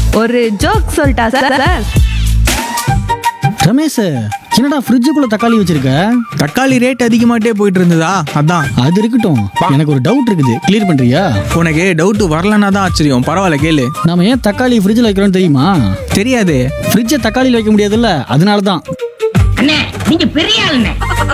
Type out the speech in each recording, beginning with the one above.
ஒரு ஜோக் சொல்லிட்டா sir sir Ramesh என்னடா ஃப்ரிட்ஜுக்குள்ள தக்காளி வச்சிருக்க தக்காளி ரேட் அதிகமாட்டே போயிட்டு இருந்ததா அதான் அது இருக்கட்டும் எனக்கு ஒரு டவுட் இருக்குது கிளியர் பண்றியா உனக்கு டவுட் வரலன்னா தான் ஆச்சரியம் பரவாயில்ல கேளு நாம ஏன் தக்காளி ஃப்ரிட்ஜில் வைக்கிறோம் தெரியுமா தெரியாது ஃப்ரிட்ஜை தக்காளியில் வைக்க முடியாதுல்ல அதனால தான் அண்ணே நீங்க பெரிய ஆளுண்ணே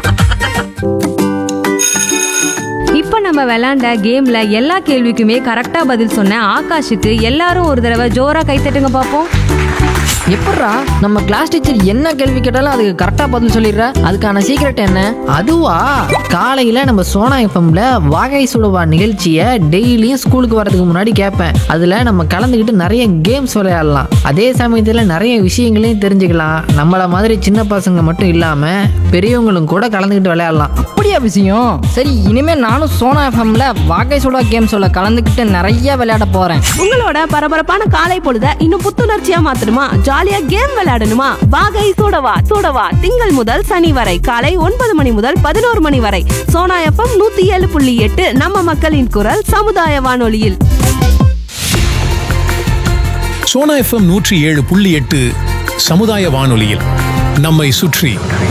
இப்போ நம்ம விளையாண்ட கேம்ல எல்லா கேள்விக்குமே கரெக்டா பதில் சொன்ன ஆகாஷுக்கு எல்லாரும் ஒரு தடவை ஜோரா கைத்தட்டுங்க பார்ப்போம் எப்பட்றா நம்ம கிளாஸ் டீச்சர் என்ன கேள்வி கேட்டாலும் அதுக்கு கரெக்டாக பதில் சொல்லிடுற அதுக்கான சீக்ரெட் என்ன அதுவா காலையில் நம்ம சோனா எஃப்எம்ல வாகை சுடுவா நிகழ்ச்சியை டெய்லியும் ஸ்கூலுக்கு வரதுக்கு முன்னாடி கேட்பேன் அதில் நம்ம கலந்துக்கிட்டு நிறைய கேம்ஸ் விளையாடலாம் அதே சமயத்தில் நிறைய விஷயங்களையும் தெரிஞ்சுக்கலாம் நம்மளை மாதிரி சின்ன பசங்க மட்டும் இல்லாமல் பெரியவங்களும் கூட கலந்துக்கிட்டு விளையாடலாம் அப்படியா விஷயம் சரி இனிமே நானும் சோனா எஃப்எம்ல வாகை சுடா கேம் சொல்ல கலந்துக்கிட்டு நிறைய விளையாட போறேன் உங்களோட பரபரப்பான காலை பொழுத இன்னும் புத்துணர்ச்சியா மாத்தணுமா ஜாலியா கேம் விளையாடணுமா வாகை சூடவா சூடவா திங்கள் முதல் சனி வரை காலை ஒன்பது மணி முதல் பதினோரு மணி வரை சோனா எஃப்எம் நூத்தி ஏழு புள்ளி எட்டு நம்ம மக்களின் குரல் சமுதாய வானொலியில் சோனா எஃப்எம் நூற்றி ஏழு புள்ளி எட்டு சமுதாய வானொலியில் நம்மை சுற்றி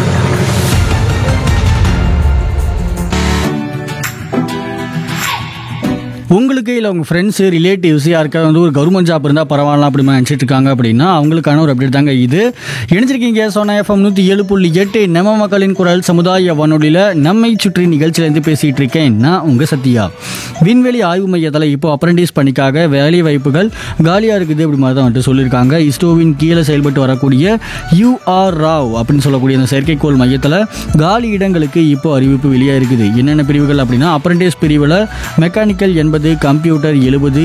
உங்களுக்கு இல்லை உங்கள் ஃப்ரெண்ட்ஸு ரிலேட்டிவ்ஸ் யாருக்காவது வந்து ஒரு கவர்மெண்ட் ஜாப் இருந்தால் பரவாயில்ல அப்படி நினச்சிட்டு இருக்காங்க அப்படின்னா அவங்களுக்கான ஒரு அப்டேட் தாங்க இது இணைஞ்சிருக்கீங்க சோனா எஃப்எம் நூற்றி ஏழு புள்ளி எட்டு நம்ம மக்களின் குரல் சமுதாய வானொலியில் நம்மை சுற்றி நிகழ்ச்சியிலேருந்து பேசிகிட்டு இருக்கேன் நான் உங்கள் சத்யா விண்வெளி ஆய்வு மையத்தில் இப்போ அப்ரண்டிஸ் பணிக்காக வேலை வாய்ப்புகள் காலியாக இருக்குது அப்படி மாதிரி தான் வந்துட்டு சொல்லியிருக்காங்க இஸ்ரோவின் கீழே செயல்பட்டு வரக்கூடிய யூஆர் ராவ் அப்படின்னு சொல்லக்கூடிய அந்த செயற்கைக்கோள் மையத்தில் காலி இடங்களுக்கு இப்போ அறிவிப்பு வெளியாக இருக்குது என்னென்ன பிரிவுகள் அப்படின்னா அப்ரண்டிஸ் பிரிவில் மெக்கானிக்கல் எண்பது கம்ப்யூட்டர் எழுபது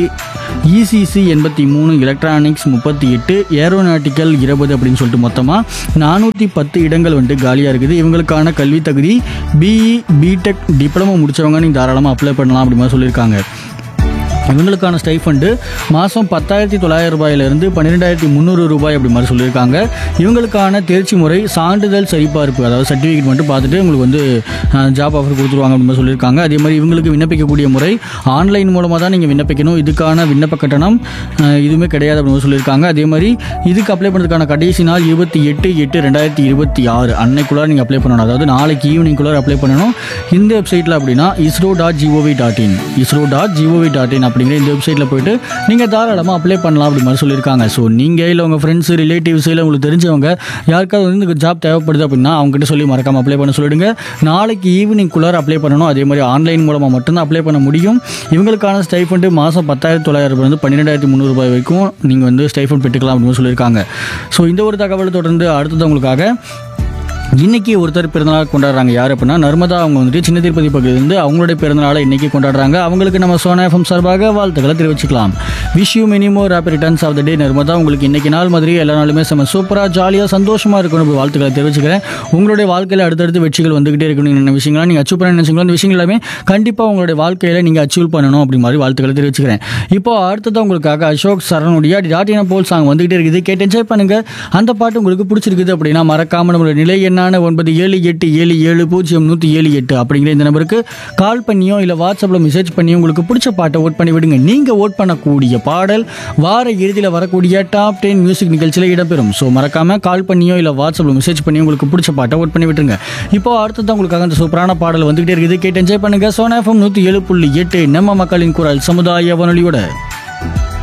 இசிசி எண்பத்தி மூணு எலக்ட்ரானிக்ஸ் முப்பத்தி எட்டு ஏரோநாட்டிக்கல் இருபது அப்படின்னு சொல்லிட்டு மொத்தமாக நானூற்றி பத்து இடங்கள் வந்துட்டு காலியாக இருக்குது இவங்களுக்கான கல்வி தகுதி பிஇ பிடெக் டிப்ளமோ முடிச்சவங்க நீங்கள் தாராளமாக அப்ளை பண்ணலாம் அப்படி மாதிரி சொல்லியிருக்காங்க இவங்களுக்கான ஸ்டைஃபண்டு மாதம் பத்தாயிரத்தி தொள்ளாயிரம் ரூபாயிலிருந்து பன்னிரெண்டாயிரத்தி முந்நூறு ரூபாய் அப்படி மாதிரி சொல்லியிருக்காங்க இவங்களுக்கான தேர்ச்சி முறை சான்றிதழ் சரிபார்ப்பு அதாவது சர்டிஃபிகேட் மட்டும் பார்த்துட்டு உங்களுக்கு வந்து ஜாப் ஆஃபர் கொடுத்துருவாங்க அப்படி மாதிரி சொல்லியிருக்காங்க அதே மாதிரி இவங்களுக்கு விண்ணப்பிக்கக்கூடிய முறை ஆன்லைன் மூலமாக தான் நீங்கள் விண்ணப்பிக்கணும் இதுக்கான விண்ணப்ப கட்டணம் அஹ், இதுவுமே கிடையாது அப்படின்னு மாதிரி சொல்லியிருக்காங்க அதே மாதிரி இதுக்கு அப்ளை பண்ணுறதுக்கான கடைசி நாள் இருபத்தி எட்டு எட்டு ரெண்டாயிரத்தி இருபத்தி ஆறு அன்னைக்குள்ளார நீங்கள் அப்ளை பண்ணணும் அதாவது நாளைக்கு ஈவினிங்குள்ளார அப்ளை பண்ணணும் இந்த வெப்சைட்டில் அப்படின்னா ISRO dot G O V dot in ISRO dot G O V dot in அப்படிங்கிற இந்த வெப்சைட்டில் போயிட்டு நீங்கள் தாராளமாக அப்ளை பண்ணலாம் அப்படி மாதிரி சொல்லியிருக்காங்க ஸோ நீங்கள் இல்லை உங்கள் ஃப்ரெண்ட்ஸு ரிலேட்டிவ்ஸ் இல்லை உங்களுக்கு தெரிஞ்சவங்க யாருக்காவது வந்து இந்த ஜாப் தேவைப்படுது அப்படின்னா அவங்ககிட்ட சொல்லி மறக்காமல் அப்ளை பண்ண சொல்லிடுங்க நாளைக்கு ஈவினிங்குள்ளார அப்ளை பண்ணணும் அதே மாதிரி ஆன்லைன் மூலமாக மட்டும்தான் அப்ளை பண்ண முடியும் இவங்களுக்கான ஸ்டைஃபண்டு மாதம் பத்தாயிரத்தி தொள்ளாயிரம் ரூபாய் பன்னிரெண்டாயிரத்தி முந்நூறு ரூபாய் வரைக்கும் நீங்கள் வந்து ஸ்டைஃபண்ட் பெற்றுக்கலாம் அப்படின்னு சொல்லியிருக்காங்க ஸோ இந்த ஒரு தகவலை தொடர்ந்து அடுத்தது உங்களுக்காக இன்னைக்கு ஒருத்தர் பிறந்தநாள் கொண்டாடுறாங்க யார் அப்படின்னா நர்மதா அவங்க வந்துட்டு சின்ன திருப்பதி பகுதியிலிருந்து அவங்களுடைய பிறந்தநாளை இன்னைக்கு கொண்டாடுறாங்க அவங்களுக்கு நம்ம சோனா எஃப்எம் சார்பாக வாழ்த்துக்களை தெரிவிச்சுக்கலாம் wish you many more happy returns of the day Narmada உங்களுக்கு இன்னைக்கு நாள் மாதிரி எல்லா நாளுமே செம்ம சூப்பராக ஜாலியாக சந்தோஷமாக இருக்கணும் அப்படி வாழ்த்துக்களை தெரிவிச்சுக்கிறேன் உங்களுடைய வாழ்க்கையில் அடுத்தடுத்து வெற்றிகள் வந்துகிட்டே இருக்கணும் என்ன விஷயங்களாம் நீங்கள் அச்சீவ் பண்ண நினைச்சீங்களோ அந்த விஷயங்கள் எல்லாமே கண்டிப்பாக உங்களுடைய வாழ்க்கையில் நீங்கள் அச்சீவ் பண்ணணும் அப்படி மாதிரி வாழ்த்துக்களை தெரிவிச்சுக்கிறேன் இப்போ அடுத்தது உங்களுக்காக அசோக் சரணுடைய டாட்டின போல் சாங் வந்துகிட்டே இருக்குது கேட்டு என்ஜாய் பண்ணுங்க அந்த பாட்டு உங்களுக்கு பிடிச்சிருக்குது அப்படின்னா மறக்காம நம்மளோட நிலை என்னான ஒன்பது ஏழு எட்டு ஏழு ஏழு பூஜ்ஜியம் நூற்றி ஏழு எட்டு அப்படிங்கிற இந்த நம்பருக்கு கால் பண்ணியோ இல்லை வாட்ஸ்அப்பில் மெசேஜ் பண்ணியோ உங்களுக்கு பிடிச்ச பாட்டை ஓட் பண்ணி விடுங்க நீங்கள் ஓட் பண்ணக்கூடிய பாடல் வார இறுதியில் வரக்கூடிய டாப் டென் மியூசிக் நிகழ்ச்சியில் இடம்பெறும் ஸோ மறக்காம கால் பண்ணியோ இல்லை வாட்ஸ்அப்பில் மெசேஜ் பண்ணியோ உங்களுக்கு பிடிச்ச பாட்டை ஓட் பண்ணி விட்டுருங்க இப்போ அடுத்தது உங்களுக்காக அந்த சூப்பரான பாடல் வந்துகிட்டே இருக்குது கேட்டு என்ஜாய் பண்ணுங்க சோனா எஃப்எம் நூற்றி ஏழு புள்ளி எட்டு நம்ம மக்களின் குரல் சமுதாய வானொலியோட